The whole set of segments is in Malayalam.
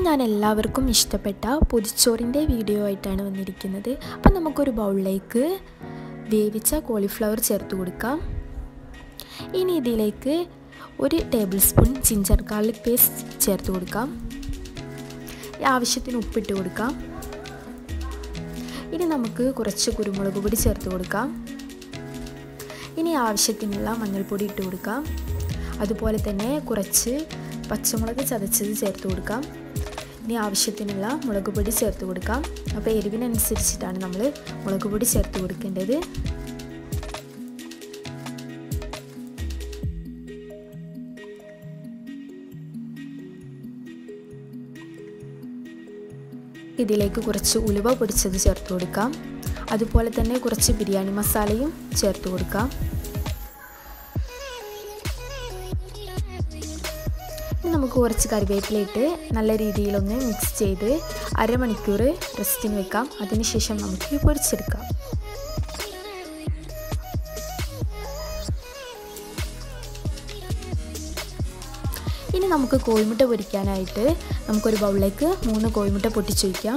ഞാൻ എല്ലാവർക്കും ഇഷ്ടപ്പെട്ട പൊതിച്ചോറിൻ്റെ വീഡിയോ ആയിട്ടാണ് വന്നിരിക്കുന്നത് അപ്പം നമുക്കൊരു ബൗളിലേക്ക് വേവിച്ച കോളിഫ്ലവർ ചേർത്ത് കൊടുക്കാം ഇനി ഇതിലേക്ക് ഒരു tablespoon ginger garlic paste ചേർത്ത് കൊടുക്കാം ആവശ്യത്തിന് ഉപ്പിട്ട് കൊടുക്കാം ഇനി നമുക്ക് കുറച്ച് കുരുമുളക് പൊടി ചേർത്ത് കൊടുക്കാം ഇനി ആവശ്യത്തിനുള്ള മഞ്ഞൾപ്പൊടി ഇട്ട് കൊടുക്കാം അതുപോലെ തന്നെ കുറച്ച് പച്ചമുളക് ചതച്ചത് ചേർത്ത് കൊടുക്കാം ഇനി ആവശ്യത്തിനുള്ള മുളക് പൊടി ചേർത്ത് കൊടുക്കാം അപ്പോൾ എരിവിനനുസരിച്ചിട്ടാണ് നമ്മൾ മുളക് പൊടി ചേർത്ത് കൊടുക്കേണ്ടത് ഇതിലേക്ക് കുറച്ച് ഉലുവ പൊടിച്ചത് ചേർത്ത് കൊടുക്കാം അതുപോലെ തന്നെ കുറച്ച് ബിരിയാണി മസാലയും ചേർത്ത് കൊടുക്കാം ഇനി നമുക്ക് കുറച്ച് കറിവേപ്പിലയിട്ട് നല്ല രീതിയിലൊന്ന് മിക്സ് ചെയ്ത് അരമണിക്കൂർ റെസ്റ്റിന് വെക്കാം അതിനുശേഷം നമുക്ക് പൊരിച്ചെടുക്കാം ഇനി നമുക്ക് കോഴിമുട്ട പൊരിക്കാനായിട്ട് നമുക്കൊരു ബൗളിലേക്ക് മൂന്ന് കോഴിമുട്ട പൊട്ടിച്ചു വയ്ക്കാം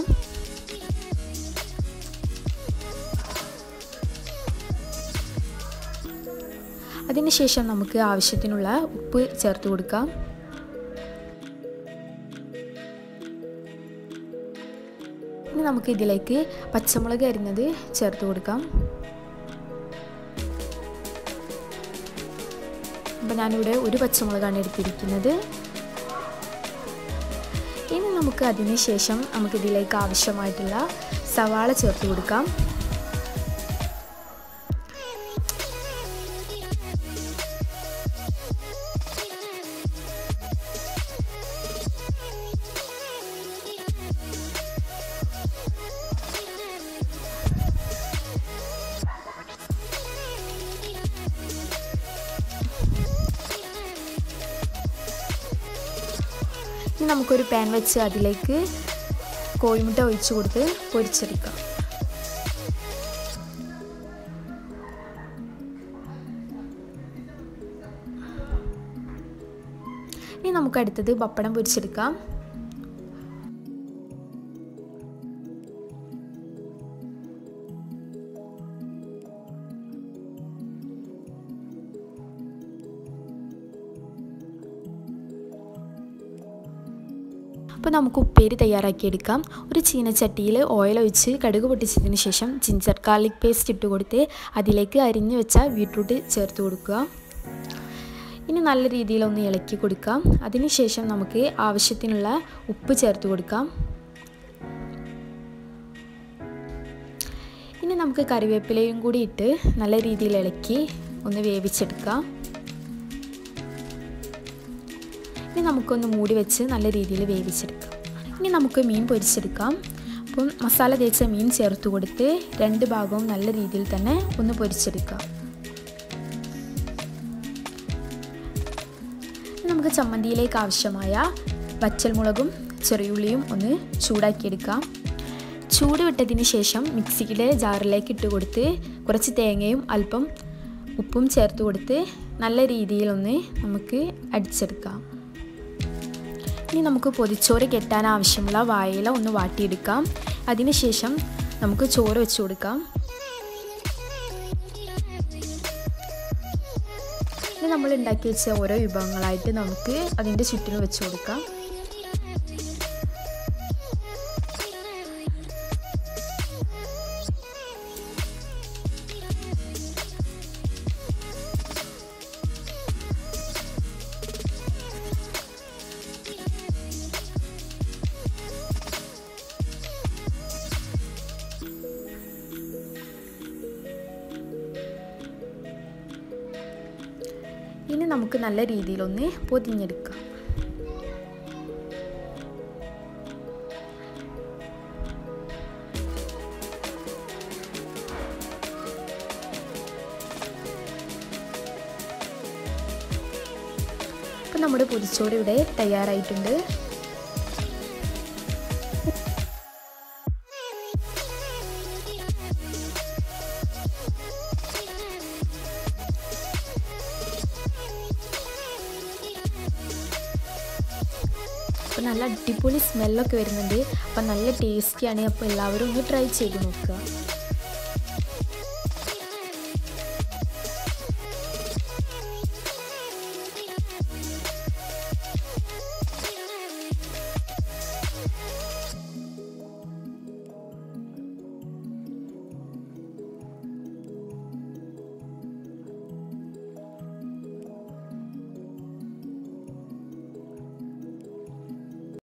അതിനുശേഷം നമുക്ക് ആവശ്യത്തിനുള്ള ഉപ്പ് ചേർത്ത് കൊടുക്കാം ഇനി നമുക്ക് ഇതിലേക്ക് പച്ചമുളക് അരിഞ്ഞത് ചേർത്ത് കൊടുക്കാം അപ്പം ഞാനിവിടെ ഒരു പച്ചമുളകാണ് എടുത്തിരിക്കുന്നത് ഇനി നമുക്ക് അതിന് ശേഷം നമുക്കിതിലേക്ക് ആവശ്യമായിട്ടുള്ള സവാള ചേർത്ത് കൊടുക്കാം ഇനി നമുക്കൊരു പാൻ വെച്ച് അതിലേക്ക് കോഴിമുട്ട ഒഴിച്ചു കൊടുത്ത് പൊരിച്ചെടുക്കാം ഇനി നമുക്ക് അടുത്തത് പപ്പടം പൊരിച്ചെടുക്കാം അപ്പോൾ നമുക്ക് ഉപ്പേരി തയ്യാറാക്കിയെടുക്കാം ഒരു ചീനച്ചട്ടിയിൽ ഓയിൽ ഒഴിച്ച് കടുക് പൊട്ടിച്ചതിന് ശേഷം ജിഞ്ചർ ഗാർലിക് പേസ്റ്റ് ഇട്ട് കൊടുത്ത് അതിലേക്ക് അരിഞ്ഞു വെച്ച ബീട്രൂട്ട് ചേർത്ത് കൊടുക്കുക ഇനി നല്ല രീതിയിലൊന്ന് ഇളക്കി കൊടുക്കാം അതിനുശേഷം നമുക്ക് ആവശ്യത്തിനുള്ള ഉപ്പ് ചേർത്ത് കൊടുക്കാം ഇനി നമുക്ക് കറിവേപ്പിലയും കൂടി ഇട്ട് നല്ല രീതിയിൽ ഇളക്കി ഒന്ന് വേവിച്ചെടുക്കാം ഇനി നമുക്കൊന്ന് മൂടി വെച്ച് നല്ല രീതിയിൽ വേവിച്ചെടുക്കാം ഇനി നമുക്ക് മീൻ പൊരിച്ചെടുക്കാം അപ്പം മസാല തേച്ച മീൻ ചേർത്ത് കൊടുത്ത് രണ്ട് ഭാഗവും നല്ല രീതിയിൽ തന്നെ ഒന്ന് പൊരിച്ചെടുക്കാം നമുക്ക് ചമ്മന്തിയിലേക്ക് ആവശ്യമായ വച്ചൽമുളകും ചെറിയുള്ളിയും ഒന്ന് ചൂടാക്കിയെടുക്കാം ചൂട് വിട്ടതിന് ശേഷം മിക്സിയുടെ ജാറിലേക്ക് ഇട്ട് കൊടുത്ത് കുറച്ച് തേങ്ങയും അല്പം ഉപ്പും ചേർത്ത് കൊടുത്ത് നല്ല രീതിയിലൊന്ന് നമുക്ക് അടിച്ചെടുക്കാം ഇനി നമുക്ക് പൊതിച്ചോറ് കെട്ടാൻ ആവശ്യമുള്ള വായല ഒന്ന് വാട്ടിയെടുക്കാം അതിനുശേഷം നമുക്ക് ചോറ് വെച്ച് കൊടുക്കാം ഇനി നമ്മൾ ഉണ്ടാക്കി വെച്ച ഓരോ വിഭവങ്ങളായിട്ട് നമുക്ക് അതിൻ്റെ ചുറ്റിനും വെച്ച് കൊടുക്കാം ഇനി നമുക്ക് നല്ല രീതിയിലൊന്ന് പൊതിഞ്ഞെടുക്കാം അപ്പം നമ്മുടെ പൊതിച്ചോറ് ഇവിടെ തയ്യാറായിട്ടുണ്ട് അപ്പം അപ്പോൾ നല്ല അടിപൊളി സ്മെല്ലൊക്കെ വരുന്നുണ്ട് അപ്പോൾ നല്ല ടേസ്റ്റിയാണ് അപ്പോൾ എല്ലാവരും ഒന്ന് ട്രൈ ചെയ്ത് നോക്കുക